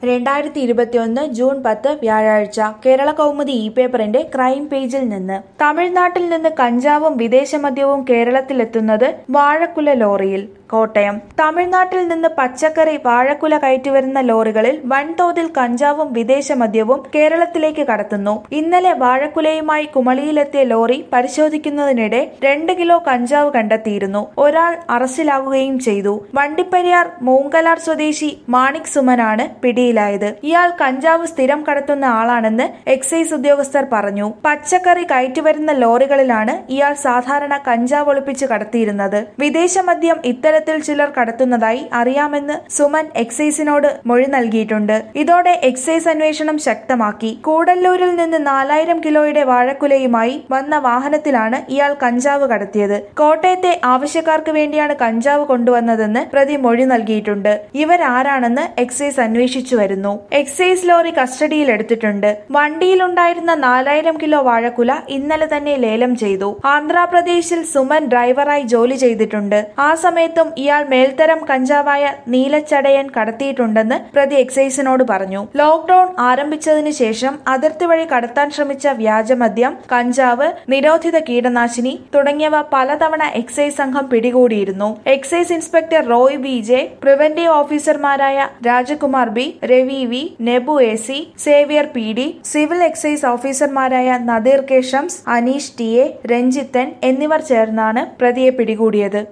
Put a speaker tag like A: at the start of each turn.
A: രണ്ടായിരത്തി ഇരുപത്തിയൊന്ന് ജൂൺ പത്ത് വ്യാഴാഴ്ച കേരള കൗമുദി ഇ പേപ്പറിന്റെ ക്രൈം പേജിൽ നിന്ന് തമിഴ്നാട്ടിൽ നിന്ന് കഞ്ചാവും വിദേശമദ്യവും കേരളത്തിലെത്തുന്നത് വാഴക്കുല ലോറിയിൽ കോട്ടയം തമിഴ്നാട്ടിൽ നിന്ന് പച്ചക്കറി വാഴക്കുല കയറ്റിവരുന്ന ലോറികളിൽ വൻതോതിൽ കഞ്ചാവും വിദേശമദ്യവും കേരളത്തിലേക്ക് കടത്തുന്നു ഇന്നലെ വാഴക്കുലയുമായി കുമളിയിലെത്തിയ ലോറി പരിശോധിക്കുന്നതിനിടെ രണ്ട് കിലോ കഞ്ചാവ് കണ്ടെത്തിയിരുന്നു ഒരാൾ അറസ്റ്റിലാകുകയും ചെയ്തു വണ്ടിപ്പെരിയാർ മൂങ്കലാർ സ്വദേശി മാണിക് സുമനാണ് പിടിയിലായത് ഇയാൾ കഞ്ചാവ് സ്ഥിരം കടത്തുന്ന ആളാണെന്ന് എക്സൈസ് ഉദ്യോഗസ്ഥർ പറഞ്ഞു പച്ചക്കറി കയറ്റിവരുന്ന ലോറികളിലാണ് ഇയാൾ സാധാരണ കഞ്ചാവ് ഒളിപ്പിച്ച് കടത്തിയിരുന്നത് വിദേശമദ്യം ഇത്തരത്തിൽ ചിലർ കടത്തുന്നതായി അറിയാമെന്ന് സുമൻ എക്സൈസിനോട് മൊഴി നൽകിയിട്ടുണ്ട് ഇതോടെ എക്സൈസ് അന്വേഷണം ശക്തമാക്കി കൂടല്ലൂരിൽ നിന്ന് നാലായിരം കിലോയുടെ വാഴക്കുലയുമായി വന്ന വാഹനത്തിലാണ് ഇയാൾ കഞ്ചാവ് കടത്തിയത് കോട്ടയത്തെ ആവശ്യക്കാർക്ക് വേണ്ടിയാണ് കഞ്ചാവ് കൊണ്ടുവന്നതെന്ന് പ്രതി മൊഴി നൽകിയിട്ടുണ്ട് ഇവരാരാണെന്ന് എക്സൈസ് അന്വേഷിച്ചു വരുന്നു എക്സൈസ് ലോറി കസ്റ്റഡിയിൽ എടുത്തിട്ടുണ്ട് വണ്ടിയിലുണ്ടായിരുന്ന നാലായിരം കിലോ വാഴക്കുല ഇന്നലെ തന്നെ ലേലം ചെയ്തു ആന്ധ്രാപ്രദേശിൽ സുമൻ ഡ്രൈവറായി ജോലി ചെയ്തിട്ടുണ്ട് ആ സമയത്തും ഇയാൾ മേൽത്തരം കഞ്ചാവായ നീലച്ചടയൻ കടത്തിയിട്ടുണ്ടെന്ന് പ്രതി എക്സൈസിനോട് പറഞ്ഞു ലോക്ഡൌൺ ആരംഭിച്ചതിന് ശേഷം അതിർത്തി വഴി കടത്താൻ ശ്രമിച്ച വ്യാജമദ്യം കഞ്ചാവ് നിരോധിത കീടനാശിനി തുടങ്ങിയവ പലതവണ എക്സൈസ് സംഘം പിടികൂടിയിരുന്നു excise inspector Roy B J preventive ഓഫീസർമാരായ Rajakumar B Ravi V Nebu A C Xavier P D civil excise ഓഫീസർമാരായ Nadeer K Shams Aneesh T A Ranjithan എന്നിവർ ചേർന്നാണ് പ്രതിയെ പിടികൂടിയത്